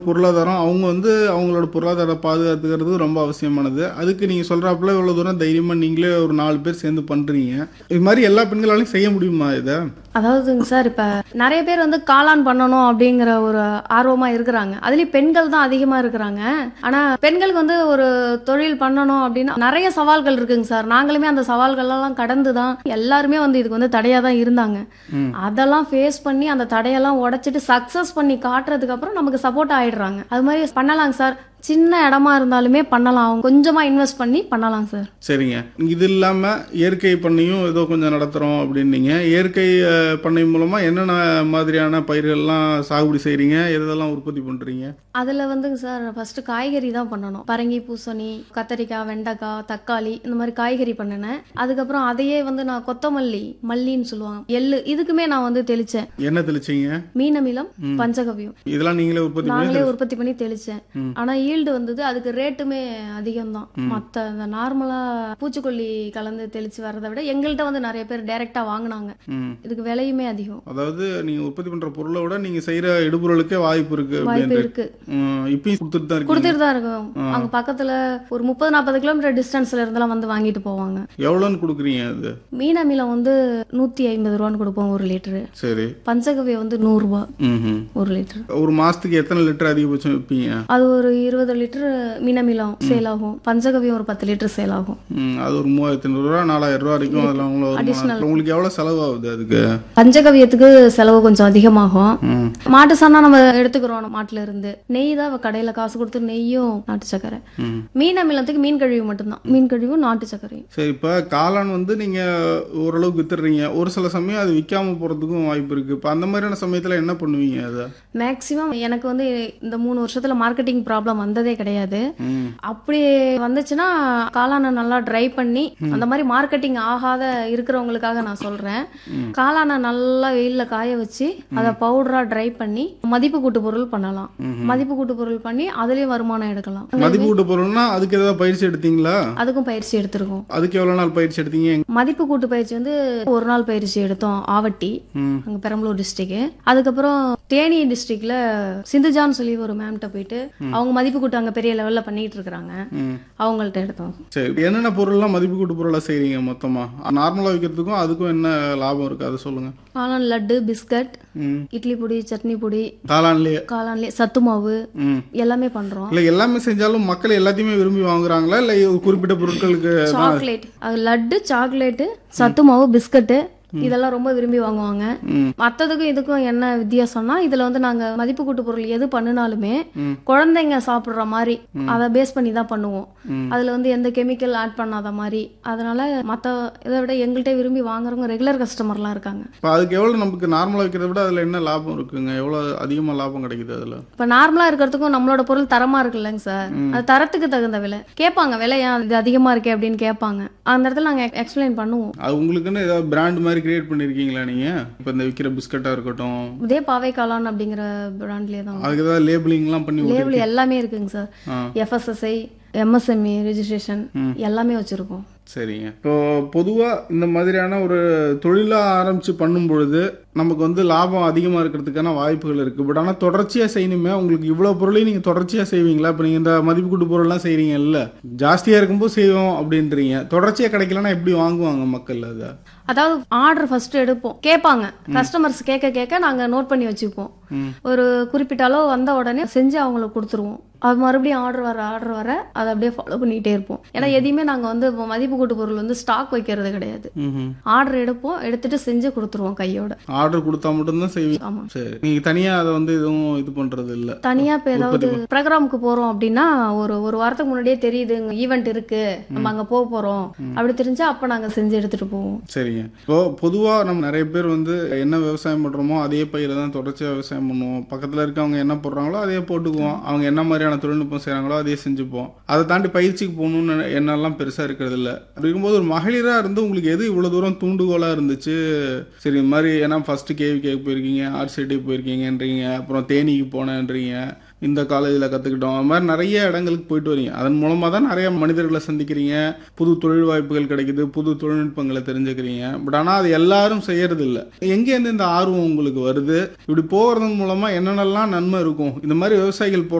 பொருளாதாரம் அவங்க வந்து அவங்களோட பொருளாதார பாதுகாத்துக்கிறது ரொம்ப அவசியமானது அதுக்கு நீங்கள் சொல்கிறாப்புல இவ்வளோ தூரம் தைரியமாக நீங்களே ஒரு நாலு பேர் சேர்ந்து பண்ணுறீங்க இது மாதிரி எல்லா பெண்களாலையும் செய்ய முடியுமா இதை அதாவதுங்க சார் இப்ப நிறைய பேர் வந்து காளான் பண்ணணும் அப்படிங்கிற ஒரு ஆர்வமா இருக்கிறாங்க அதுலயும் பெண்கள் தான் அதிகமா இருக்கிறாங்க ஆனா பெண்களுக்கு வந்து ஒரு தொழில் பண்ணணும் அப்படின்னா நிறைய சவால்கள் இருக்குங்க சார் நாங்களுமே அந்த சவால்கள் எல்லாம் கடந்து தான் எல்லாருமே வந்து இதுக்கு வந்து தடையா தான் இருந்தாங்க ம். அதெல்லாம் ஃபேஸ் பண்ணி அந்த தடையெல்லாம் உடைச்சிட்டு சக்சஸ் பண்ணி காட்டுறதுக்கு அப்புறம் நமக்கு சப்போர்ட் ஆயிடுறாங்க அது மாதிரி பண்ணலாங்க சார் சின்ன இடமா இருந்தாலுமே பண்ணலாம் அவங்க கொஞ்சமா இன்வெஸ்ட் பண்ணி பண்ணலாம் சார் சரிங்க இது இல்லாமல் இயற்கை பண்ணையும் ஏதோ கொஞ்சம் நடத்துகிறோம் அப்படின்னீங்க இயற்கை அஹ், பண்ணை மூலமாக என்னென்ன மாதிரியான பயிர்கள்லாம் சாகுபடி செய்கிறீங்க எதெல்லாம் உற்பத்தி பண்ணுறீங்க அதில் வந்துங்க சார் ஃபர்ஸ்ட் காய்கறி தான் பண்ணணும் பரங்கி பூசணி கத்தரிக்காய் வெண்டைக்காய் தக்காளி இந்த மாதிரி காய்கறி பண்ணினேன் அதுக்கப்புறம் அதையே வந்து நான் கொத்தமல்லி மல்லின்னு சொல்லுவாங்க எள்ளு இதுக்குமே நான் வந்து தெளிச்சேன் என்ன தெளிச்சிங்க மீனமிலம் பஞ்சகவியம் இதெல்லாம் நீங்களே உற்பத்தி பண்ணி நாங்களே உற்பத்தி பண்ணி தெளிச்சேன் ஆனா ஈல்டு வந்தது அதுக்கு ரேட்டுமே அதிகம் தான் மத்த இந்த நார்மலா பூச்சிக்கொல்லி கலந்து தெளிச்சு வர்றதை விட எங்கள்கிட்ட வந்து நிறைய பேர் டைரக்டா வாங்குனாங்க ம் இதுக்கு விலையுமே அதிகம் அதாவது நீங்கள் உற்பத்தி பண்ணுற பொருளை விட நீங்கள் செய்கிற இடுபொருளுக்கே வாய்ப்பு இருக்குது வாய்ப்பு அப்படின்ட்டு இருக்கு ம், இப்பயும் கொடுத்துட்டு தான் இருக்கீங்க கொடுத்துட்டு தான் இருக்கோம் அங்க பக்கத்துல ஒரு முப்பது நாற்பது கிலோமீட்டர் டிஸ்டன்ஸ்ல இருந்தெல்லாம் வந்து வாங்கிட்டு போவாங்க எவ்வளோன்னு கொடுக்குறீங்க அது மீனமிலம் வந்து நூத்தி ஐம்பது ரூபான்னு கொடுப்போம் ஒரு லிட்டரு சரி பஞ்சகவ்ய வந்து நூறு ரூபாய் ம் ஒரு லிட்டர் ஒரு மாதத்துக்கு எத்தனை லிட்டர் அதிகபட்சம் விற்பீங்க அது ஒரு இருபது லிட்டர் மீனமிலம் சேல் ஆகும் பஞ்சகவ்யம் ஒரு பத்து லிட்டர் சேல் ஆகும் ம், அது ஒரு மூவாயிரத்தி ஐநூறுரூவா நாலாயிரம் ரூபா வரைக்கும் அதில் அவங்கள வருமானம். உங்களுக்கு எவ்வளோ செலவாகுது அதுக்கு பஞ்சகவியத்துக்கு செலவு கொஞ்சம் அதிகமாகும் ம் மாட்டு சாணம் நம்ம எடுத்துக்கிறோம் மாட்டுல இருந்து நெய் தான் கடையில காசு கொடுத்து நெய்யும் நாட்டு சக்கரை ம் மீன் அமிலத்துக்கு மீன் கழிவு மட்டும்தான் மீன் கழிவும் நாட்டு சர்க்கரையும் சரி இப்போ காளான் வந்து நீங்கள் ஓரளவுக்கு வித்துடுறீங்க ஒரு சில சமயம் அது விற்காம போகிறதுக்கும் வாய்ப்பு இருக்குது இப்போ அந்த மாதிரியான சமயத்தில் என்ன பண்ணுவீங்க அதை மேக்சிமம் எனக்கு வந்து இந்த மூணு வருஷத்துல மார்க்கெட்டிங் ப்ராப்ளம் வந்ததே கிடையாது ம் அப்படி வந்துச்சுன்னா காளானை நல்லா ட்ரை பண்ணி அந்த மாதிரி மார்க்கெட்டிங் ஆகாத இருக்கிறவங்களுக்காக நான் சொல்றேன் காளானை நல்லா வெயில்ல காய வச்சு அதை பவுடரா ட்ரை பண்ணி மதிப்பு கூட்டு பொருள் பண்ணலாம் மதிப்பு கூட்டு பொருள் பண்ணி அதுலயும் வருமானம் எடுக்கலாம் மதிப்பு கூட்டு பொருள்னா அதுக்கு ஏதாவது பயிற்சி எடுத்தீங்களா அதுக்கும் பயிற்சி எடுத்திருக்கோம் அதுக்கு எவ்வளோ நாள் பயிற்சி எடுத்தீங்க மதிப்பு கூட்டு பயிற்சி வந்து ஒரு நாள் பயிற்சி எடுத்தோம் ஆவட்டி ம் அங்க பெரம்பலூர் டிஸ்ட்ரிக்ட் அதுக்கப்புறம் தேனி டிஸ்ட்ரிக்ட்ல சிந்துஜான்னு சொல்லி ஒரு மேம்கிட்ட போயிட்டு அவங்க மதிப்பு கூட்டு அங்க பெரிய லெவல்ல பண்ணிட்டு இருக்காங்க ம் அவங்கள்ட்ட எடுத்தோம் சரி என்னென்ன பொருள்லாம் மதிப்பு கூட்டு பொருளாக செய்கிறீங்க மொத்தமாக நார்மலாக விற்கிறதுக்கும் அதுக்கும் என்ன லாபம் இருக்குது அதை சொல்லுங்கள் காளான் லட்டு பிஸ்கட் ம் இட்லி பொடி சட்னி பொடி காளான்லேயே காளான்லேயே சத்து மாவு ம் எல்லாமே பண்றோம் இல்லை எல்லாமே செஞ்சாலும் மக்கள் எல்லாத்தையுமே விரும்பி வாங்குறாங்களா இல்லை குறிப்பிட்ட பொருட்களுக்கு சாக்லேட் அது லட்டு சாக்லேட்டு சத்து மாவு பிஸ்கட்டு இதெல்லாம் ரொம்ப விரும்பி வாங்குவாங்க ம் மற்றதுக்கும் இதுக்கும் என்ன வித்தியாசம்னா இதுல வந்து நாங்க மதிப்பு கூட்டு பொருள் எது பண்ணினாலுமே ம். குழந்தைங்க சாப்பிடுற மாதிரி அதை பேஸ் பண்ணி தான் பண்ணுவோம் ம். அதுல வந்து எந்த கெமிக்கல் ஆட் பண்ணாத மாதிரி அதனால மத்த இதை விட எங்கள்கிட்ட விரும்பி வாங்குறவங்க ரெகுலர் கஸ்டமர்லாம் இருக்காங்க இப்போ அதுக்கு எவ்வளோ நமக்கு நார்மலாக விற்கிறத விட அதில் என்ன லாபம் இருக்குங்க எவ்வளோ அதிகமாக லாபம் கிடைக்குது அதில் இப்ப நார்மலா இருக்கிறதுக்கும் நம்மளோட பொருள் தரமா இருக்குல்லங்க சார் அது தரத்துக்கு தகுந்த விலை கேட்பாங்க விலை ஏன் இது அதிகமா இருக்கே அப்படின்னு கேட்பாங்க அந்த இடத்துல நாங்க எக்ஸ்பிளைன் பண்ணுவோம் அது உங்களுக்குன்னு ஏதாவது பிராண்ட் மாதிரி கிரியேட் பண்ணியிருக்கீங்களா நீங்கள் இப்போ இந்த விற்கிற பிஸ்கட்டாக இருக்கட்டும் இதே பாவை காளான் அப்படிங்கிற பிராண்ட்லயே தான் அதுக்கு ஏதாவது லேபிளிங்லாம் பண்ணி விட்டு- லேபிள் எல்லாமே இருக்குங்க சார் ஆ எஃப்எஸ்எஸ்ஐ எம்எஸ்எம்இ ரெஜிஸ்ட்ரேஷன் எல்லாமே வச்சிருக்கோம் சரிங்க இப்போ பொதுவாக இந்த மாதிரியான ஒரு தொழிலாக ஆரம்பித்து பண்ணும் பொழுது நமக்கு வந்து லாபம் அதிகமாக இருக்கிறதுக்கான வாய்ப்புகள் இருக்குது பட் ஆனால் தொடர்ச்சியாக செய்யணுமே உங்களுக்கு இவ்வளோ பொருளையும் நீங்கள் தொடர்ச்சியாக செய்வீங்களா இப்போ நீங்கள் இந்த மதிப்பு கூட்டு பொருள்லாம் செய்கிறீங்கல்ல ஜாஸ்தியாக இருக்கும்போது செய்வோம் அப்படின்றீங்க தொடர்ச்சியாக கிடைக்கலன்னா எப்படி வாங்குவாங்க மக்கள் அதை அதாவது ஆர்டர் ஃபர்ஸ்ட் எடுப்போம் கேட்பாங்க கஸ்டமர்ஸ் கேட்க கேட்க நாங்க நோட் பண்ணி வச்சுப்போம் ம். ஒரு குறிப்பிட்ட அளவு வந்த உடனே செஞ்சு அவங்களுக்கு கொடுத்துருவோம் அது மறுபடியும் ஆர்டர் வர ஆர்டர் வர அதை அப்படியே ஃபாலோ பண்ணிட்டே இருப்போம் ஏன்னா எதையுமே நாங்க வந்து இப்போ மதிப்பு கூட்டு பொருள் வந்து ஸ்டாக் வைக்கிறது கிடையாது ம் ஆர்டர் எடுப்போம் எடுத்துட்டு செஞ்சு கொடுத்துருவோம் கையோட ஆர்டர் கொடுத்தா மட்டும்தான் செய்வீங்க ஆமா சரி நீங்கள் தனியாக அதை வந்து எதுவும் இது பண்ணுறது இல்லை தனியா இப்போ ஏதாவது ப்ரோக்ராமுக்கு போறோம் அப்படின்னா ஒரு ஒரு வாரத்துக்கு முன்னாடியே தெரியுது ஈவெண்ட் இருக்கு நம்ம அங்க போக போறோம் அப்படி தெரிஞ்சா அப்ப நாங்க செஞ்சு எடுத்துட்டு போவோம் சரிங்க இப்போ பொதுவாக நம்ம நிறைய பேர் வந்து என்ன விவசாயம் பண்ணுறோமோ அதே பயிரை தான் தொடர்ச்சியாக விவசாயம் பண்ணுவோம் பக்கத்தில் இருக்கவங்க என்ன போடுறாங்களோ அதே போட்டுக்குவோம் அவங்க என்ன மாதிரியான தொழில்நுட்பம் செய்கிறாங்களோ அதே செஞ்சுப்போம் அதை தாண்டி பயிற்சிக்கு போகணும்னு எண்ணெல்லாம் பெருசாக இருக்கிறது இல்லை அப்படி இருக்கும்போது ஒரு மகளிராக இருந்து உங்களுக்கு எது இவ்வளோ தூரம் தூண்டுகோலாக இருந்துச்சு சரி இந்த மாதிரி ஏன்னா ஃபஸ்ட்டு கேவி கேக்கு போயிருக்கீங்க ஆர்சிடி போயிருக்கீங்கன்றீங்க அப்புறம் தேனிக்கு போனேன்றீங்க இந்த காலேஜில் கற்றுக்கிட்டோம் அது மாதிரி நிறைய இடங்களுக்கு போயிட்டு வரீங்க அதன் மூலமாக தான் நிறைய மனிதர்களை சந்திக்கிறீங்க புது தொழில் வாய்ப்புகள் கிடைக்குது புது தொழில்நுட்பங்களை தெரிஞ்சுக்கிறீங்க பட் ஆனால் அது எல்லாரும் செய்யறது இல்லை எங்கேருந்து இந்த ஆர்வம் உங்களுக்கு வருது இப்படி போகிறதன் மூலமாக என்னென்னலாம் நன்மை இருக்கும் இந்த மாதிரி விவசாயிகள்